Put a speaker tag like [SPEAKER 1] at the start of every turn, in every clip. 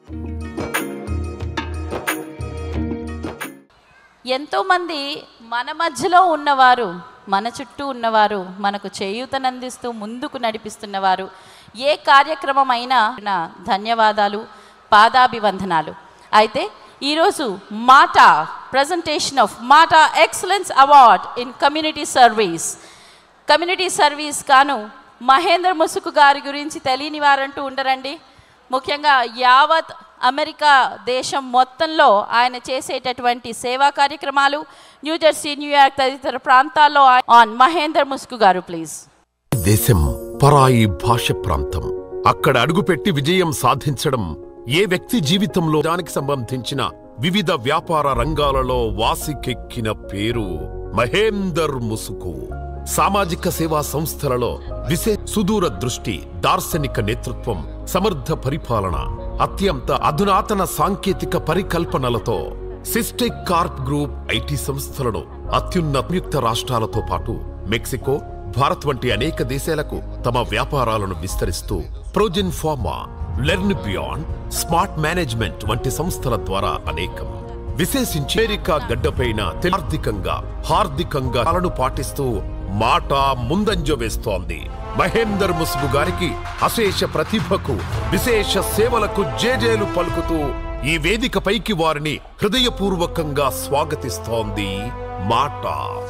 [SPEAKER 1] ఎంతోమంది మన మధ్యలో ఉన్నవారు మన చుట్టూ ఉన్నవారు మనకు చేయూతనందిస్తూ ముందుకు నడిపిస్తున్నవారు ఏ కార్యక్రమం అయినా నా ధన్యవాదాలు పాదాభివందనాలు అయితే ఈరోజు MATA presentation of MATA excellence award in community service community service కాను మహేందర్ ముసుకు గారి గురించి తెలియని వారంటూ ఉండరండి ముఖ్యంగా యావత్ అమెరికా దేశం మొత్తంలో ఆయన చేసేటటువంటి సేవా కార్యక్రమాలు న్యూజెర్సీ న్యూయార్క్ తదితర ప్రాంతాల్లో ఆన్ మహేందర్ ముసుకు గారు ప్లీజ్
[SPEAKER 2] దేశం పరాయి భాష ప్రాంతం అక్కడ అడుగుపెట్టి విజయం సాధించడం ఏ వ్యక్తి జీవితంలో దానికి సంబంధించిన వివిధ వ్యాపార రంగాలలో వాసికెక్కిన పేరు మహేందర్ ముసుకు సామాజిక సేవా సంస్థలలో విశే సుదూర దృష్టి దార్శనిక నేతృత్వం సమర్థ పరిపాలన అత్యంత అధునాతన సాంకేతిక పరికల్పనలతో సిస్టెక్ కార్ప్ గ్రూప్ ఐటీ సంస్థలను అత్యున్నత రాష్ట్రాలతో పాటు మెక్సికో భారత్ వంటి అనేక దేశాలకు తమ వ్యాపారాలను విస్తరిస్తూ Prozin pharma learn beyond smart management వంటి సంస్థల ద్వారా అనేకం విశేషించి అమెరికా గడ్డపైన తె- ఆర్థికంగా హార్దికంగా కలను పాటిస్తూ మాట ముందంజ వేస్తోంది మహేందర్ ముసుగు గారికి అశేష ప్రతిభకు విశేష సేవలకు జేజేలు పలుకుతూ ఈ వేదికపైకి వారిని హృదయపూర్వకంగా స్వాగతిస్తోంది MATA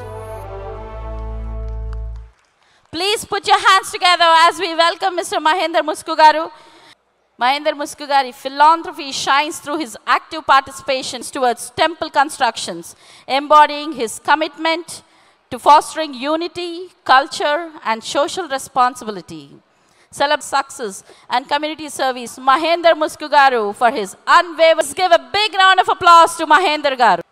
[SPEAKER 1] please put your hands together as we welcome mister Mahender Musku garu Mahender ముస్కు గారి philanthropy shines through his active participations towards temple constructions, embodying his commitment to fostering unity, culture, and social responsibility. Celeb success and community service, Mahendra Musku garu for his unwavering. Let's give a big round of applause to Mahendra garu.